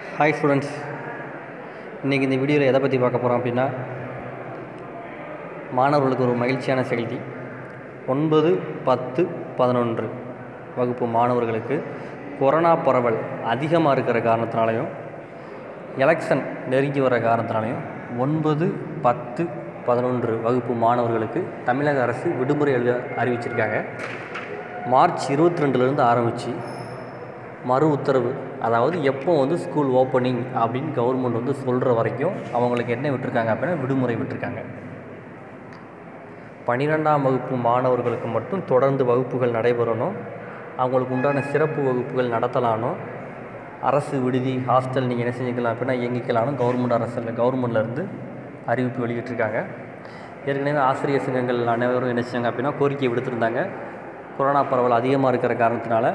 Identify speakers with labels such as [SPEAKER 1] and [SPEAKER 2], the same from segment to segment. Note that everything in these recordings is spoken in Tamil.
[SPEAKER 1] ஹாய் ஸ்டூடெண்ட்ஸ் இன்றைக்கி இந்த வீடியோவில் எதை பற்றி பார்க்க போகிறோம் அப்படின்னா மாணவர்களுக்கு ஒரு மகிழ்ச்சியான செய்தி ஒன்பது பத்து பதினொன்று வகுப்பு மாணவர்களுக்கு கொரோனா பரவல் அதிகமாக இருக்கிற காரணத்தினாலையும் எலெக்ஷன் நெருங்கி வர காரணத்தினாலையும் ஒன்பது பத்து பதினொன்று வகுப்பு மாணவர்களுக்கு தமிழக அரசு விடுமுறை எழுத அறிவிச்சிருக்காங்க மார்ச் இருபத்தி ரெண்டுலேருந்து ஆரம்பித்து மறு உத்தரவு அதாவது எப்போ வந்து ஸ்கூல் ஓப்பனிங் அப்படின்னு கவர்மெண்ட் வந்து சொல்கிற வரைக்கும் அவங்களுக்கு என்ன விட்டுருக்காங்க அப்படின்னா விடுமுறை விட்டுருக்காங்க பன்னிரெண்டாம் வகுப்பு மாணவர்களுக்கு மட்டும் தொடர்ந்து வகுப்புகள் நடைபெறணும் அவங்களுக்கு உண்டான சிறப்பு வகுப்புகள் நடத்தலானும் அரசு விடுதி ஹாஸ்டல் நீங்கள் என்ன செஞ்சுக்கலாம் அப்படின்னா இயங்கிக்கலானும் கவர்மெண்ட் அரசில் கவர்மெண்ட்லேருந்து அறிவிப்பு வெளியிட்டிருக்காங்க ஏற்கனவே ஆசிரியர் சங்கங்கள் அனைவரும் என்ன செஞ்சாங்க அப்படின்னா கோரிக்கை விடுத்திருந்தாங்க கொரோனா பரவல் அதிகமாக இருக்கிற காரணத்தினால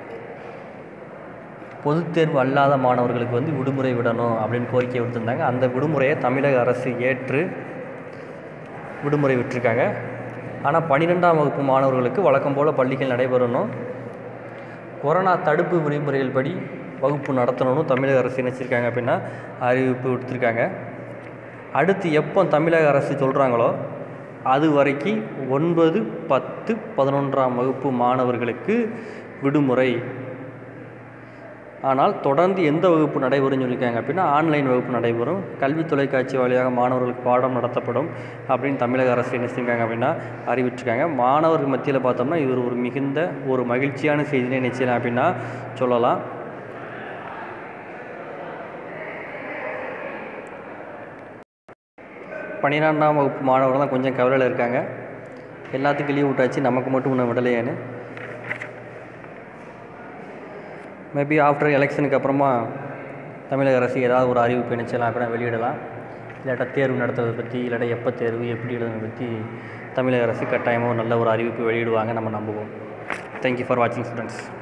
[SPEAKER 1] பொதுத் தேர்வு அல்லாத மாணவர்களுக்கு வந்து விடுமுறை விடணும் அப்படின்னு கோரிக்கை விடுத்திருந்தாங்க அந்த விடுமுறையை தமிழக அரசு ஏற்று விடுமுறை விட்டிருக்காங்க ஆனால் பன்னிரெண்டாம் வகுப்பு மாணவர்களுக்கு வழக்கம் போல் பள்ளிகள் நடைபெறணும் கொரோனா தடுப்பு விதிமுறைகள் படி வகுப்பு நடத்தணும்னு தமிழக அரசு நினச்சிருக்காங்க அப்படின்னா அறிவிப்பு விடுத்திருக்காங்க அடுத்து எப்போ தமிழக அரசு சொல்கிறாங்களோ அது வரைக்கும் ஒன்பது பத்து பதினொன்றாம் வகுப்பு மாணவர்களுக்கு விடுமுறை ஆனால் தொடர்ந்து எந்த வகுப்பு நடைபெறும்னு சொல்லியிருக்காங்க அப்படின்னா ஆன்லைன் வகுப்பு நடைபெறும் கல்வி தொலைக்காட்சி வழியாக மாணவர்களுக்கு பாடம் நடத்தப்படும் அப்படின்னு தமிழக அரசு என்ன செஞ்சிருக்காங்க அப்படின்னா அறிவிச்சிருக்காங்க மாணவர்கள் மத்தியில் பார்த்தோம்னா இது ஒரு மிகுந்த ஒரு மகிழ்ச்சியான செய்தினே நிச்சயம் அப்படின்னா சொல்லலாம் பன்னிரெண்டாம் வகுப்பு மாணவர்கள் தான் கொஞ்சம் கவலையில் இருக்காங்க எல்லாத்துக்கும் லீவ் விட்டாச்சு நமக்கு மட்டும் இன்னும் விடலையேன்னு மேபி ஆஃப்டர் எலெக்ஷனுக்கு அப்புறமா தமிழக அரசு ஏதாவது ஒரு அறிவிப்பு நினைச்சலாம் அப்படின்னா வெளியிடலாம் இல்லாட்டா தேர்வு நடத்துறதை பற்றி இல்லாட்டா எப்போ தேர்வு எப்படி எழுதுறதை பற்றி தமிழக அரசு கட்டாயமாக ஒரு நல்ல ஒரு அறிவிப்பு வெளியிடுவாங்க நம்ம நம்புவோம் தேங்க்யூ ஃபார் வாட்சிங் ஸ்டூடெண்ட்ஸ்